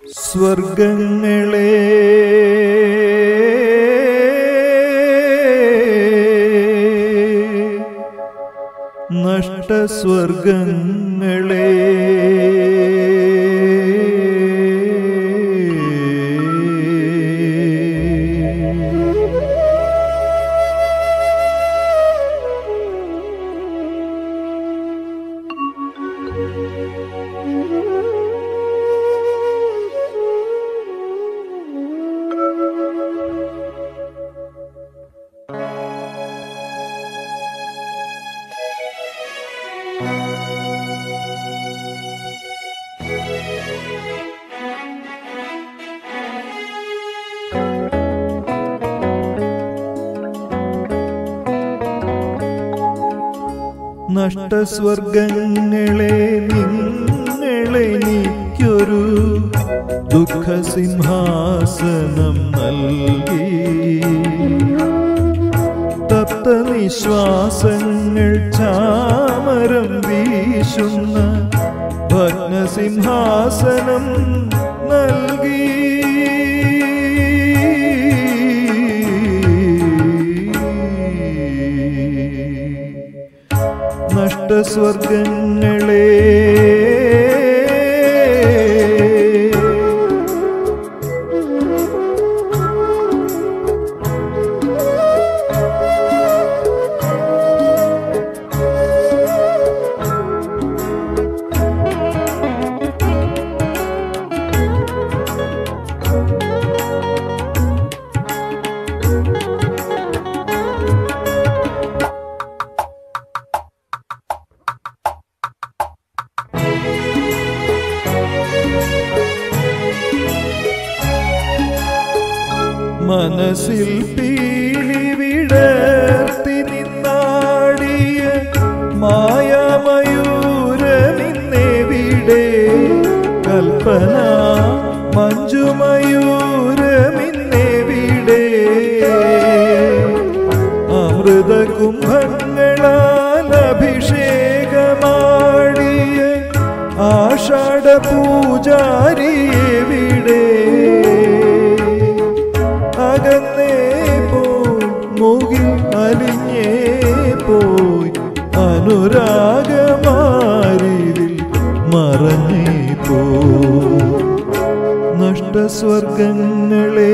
സ്വർഗങ്ങളെ നഷ്ടസ്വർഗങ്ങളെ നഷ്ടസ്വർഗങ്ങളെ നിങ്ങളെനിക്കൊരു ദുഃഖസിംഹാസനം നൽകി തപ്ത നിശ്വാസങ്ങൾ ചാമരം വീശുന്ന ഭഗ്നസിംഹാസനം നൽകി നഷ്ടസ്വർഗങ്ങളെ മനസ്സിൽ പീലി വിടർത്തി നിന്നാടിയ മായമയൂരമിന്നെവിടെ കൽപ്പന മഞ്ജുമയൂരമിന്നെവിടെ അമൃത കുംഭങ്ങളാൽ അഭിഷേകമാടിയ ആഷാഢ പൂജാരി എവിടെ അകന്നേ പോയി മുകിൽ അലിഞ്ഞേ പോയി അനുരാഗമാരിതിൽ മറഞ്ഞേ പോയി നഷ്ടസ്വർഗങ്ങളെ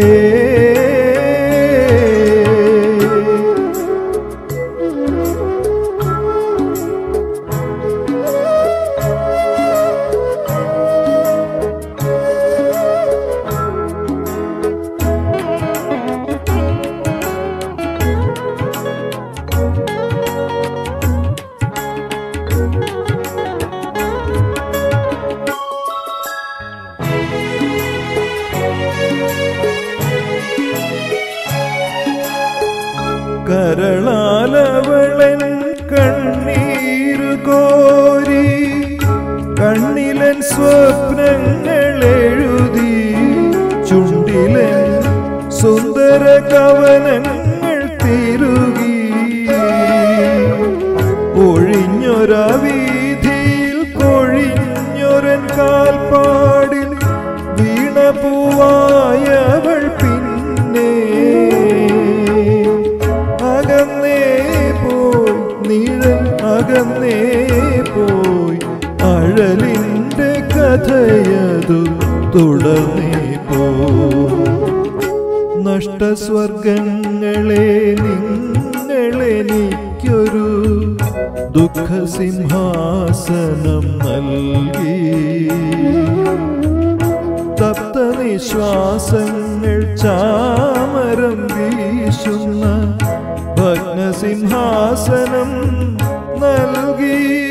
കരളാലവളൻ കണ്ണീരു കോരി കണ്ണിലൻ സ്വപ്നങ്ങൾ എഴുതി ചുണ്ടിലൻ സുന്ദര കവനങ്ങൾ തിരുകി ഒഴിഞ്ഞൊരാ വീതിയിൽ കൊഴിഞ്ഞൊരൻ കാൽപ്പാടിൽ വീണപൂവായവൾ പിന്നെ അകന്നേ പോയി നിഴൽ അകന്നേ പോയി അഴലിൻ്റെ കഥയതു തുടർന്നേ പോയി നഷ്ടസ്വർഗങ്ങളെ നിങ്ങളെനിക്കൊരു ദുഃഖസിംഹാസനം നൽകി തപ്ത നിശ്വാസങ്ങൾ ചാമരം വീശുന്ന ഭഗ്നസിംഹാസനം നൽകി